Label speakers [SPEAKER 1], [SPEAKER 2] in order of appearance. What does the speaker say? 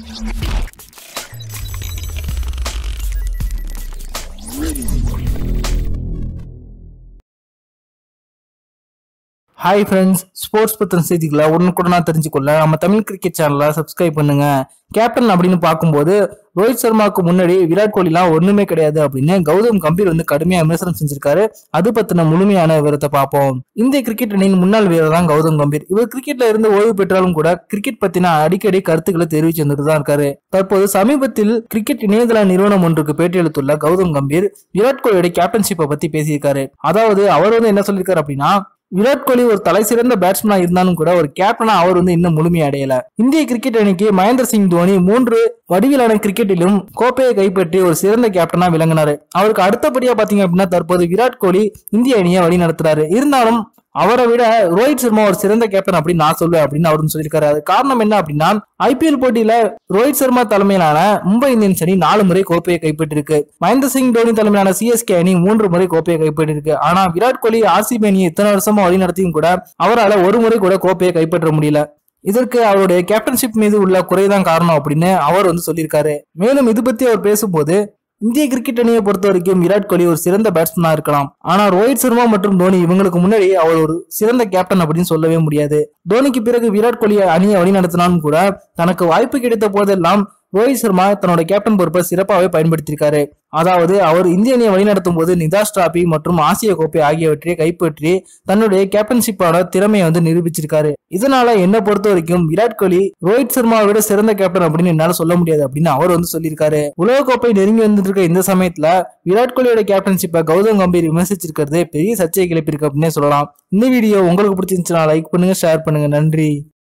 [SPEAKER 1] hi friends sports பத்தின செய்திகளை உடனுக்குடனா தெரிஞ்சுக்கொள்ள நம்ம தமிழ் கிரிக்கெட் சேனலை சப்ஸ்கிரைப் பண்ணுங்க கேப்டன் அப்படின்னு பார்க்கும்போது ரோஹித் சர்மாவுக்கு முன்னாடி விராட் கோலிலாம் ஒண்ணுமே கிடையாது அப்படின்னு கௌதம் கம்பீர் வந்து கடுமையா விமர்சனம் செஞ்சிருக்காரு அது பத்தின முழுமையான விவரத்தை பார்ப்போம் இந்திய கிரிக்கெட் அணியின் முன்னாள் வீரர் தான் கௌதம் கம்பீர் இவர் கிரிக்கெட்ல இருந்து ஓய்வு பெற்றாலும் கூட கிரிக்கெட் பத்தின அடிக்கடி கருத்துக்களை தெரிவிச்சு வந்துட்டு தான் இருக்காரு தற்போது சமீபத்தில் கிரிக்கெட் இணையதள நிறுவனம் ஒன்றுக்கு பேட்டியளித்துள்ள கௌதம் கம்பீர் விராட் கோலியோட கேப்டன்ஷிப்பை பத்தி பேசியிருக்காரு அதாவது அவர் வந்து என்ன சொல்லியிருக்காரு அப்படின்னா விராட் கோலி ஒரு தலை சிறந்த பேட்ஸ்மேனா இருந்தாலும் கூட ஒரு கேப்டனா அவர் வந்து இன்னும் முழுமை அடையல இந்திய கிரிக்கெட் அணிக்கு மகேந்திர சிங் தோனி மூன்று வடிவிலான கிரிக்கெட்டிலும் கோப்பையை கைப்பற்றி ஒரு சிறந்த கேப்டனா விளங்கினாரு அவருக்கு அடுத்தபடியா பாத்தீங்க அப்படின்னா தற்போது விராட் கோலி இந்திய அணியை வழி நடத்துறாரு இருந்தாலும் அவரை விட ரோஹித் சர்மா ஒரு சிறந்த கேப்டன் அப்படின்னு நான் சொல்லுவேன் அப்படின்னு அவரும் சொல்லியிருக்காரு அது காரணம் என்ன அப்படின்னா ஐபிஎல் போட்டியில ரோஹித் சர்மா தலைமையிலான மும்பை இந்தியன்ஸ் அணி நாலு முறை கோப்பையை கைப்பற்றிருக்கு மகேந்திர சிங் தோனி தலைமையிலான சிஎஸ்கே அணி மூன்று முறை கோப்பையை கைப்பற்றிருக்கு ஆனா விராட் கோலி ஆர்சிபி அணியை இத்தனை வருஷமா வழி நடத்தியும் கூட அவரால் ஒரு முறை கூட கோப்பையை கைப்பற்ற முடியல இதற்கு அவருடைய கேப்டன்ஷிப் மீது உள்ள குறைதான் காரணம் அப்படின்னு அவர் வந்து சொல்லியிருக்காரு மேலும் இது பத்தி அவர் பேசும்போது இந்திய கிரிக்கெட் அணியை பொறுத்த வரைக்கும் விராட் கோலி ஒரு சிறந்த பேட்ஸ்மேனா இருக்கலாம் ஆனா ரோஹித் சர்மா மற்றும் தோனி இவங்களுக்கு முன்னாடி அவர் ஒரு சிறந்த கேப்டன் அப்படின்னு சொல்லவே முடியாது தோனிக்கு பிறகு விராட் கோலி அணியை வழிநடத்தினாலும் கூட தனக்கு வாய்ப்பு கிடைத்த போதெல்லாம் ரோஹித் சர்மா தன்னோட கேப்டன் பொறுப்பை சிறப்பாகவே பயன்படுத்தியிருக்காரு அதாவது அவர் இந்திய அணியை வழிநடத்தும் போது நிதாஸ் டிராபி மற்றும் ஆசிய கோப்பை ஆகியவற்றை கைப்பற்றி தன்னுடைய கேப்டன்ஷிப்பான திறமையை வந்து நிரூபிச்சிருக்காரு இதனால என்ன பொறுத்த வரைக்கும் விராட் கோலி ரோஹித் சர்மாவை விட சிறந்த கேப்டன் அப்படின்னு என்னால சொல்ல முடியாது அப்படின்னு அவர் வந்து சொல்லியிருக்காரு உலகக்கோப்பை நெருங்கி வந்துட்டு இருக்க இந்த சமயத்துல விராட் கோலியோட கேப்டன்ஷிப்பை கௌதம் கம்பீர் விமர்சிச்சிருக்கிறது பெரிய சர்ச்சை கிளப்பியிருக்கு அப்படின்னே சொல்லலாம் இந்த வீடியோ உங்களுக்கு பிடிச்சிருந்துச்சுன்னா லைக் பண்ணுங்க ஷேர் பண்ணுங்க நன்றி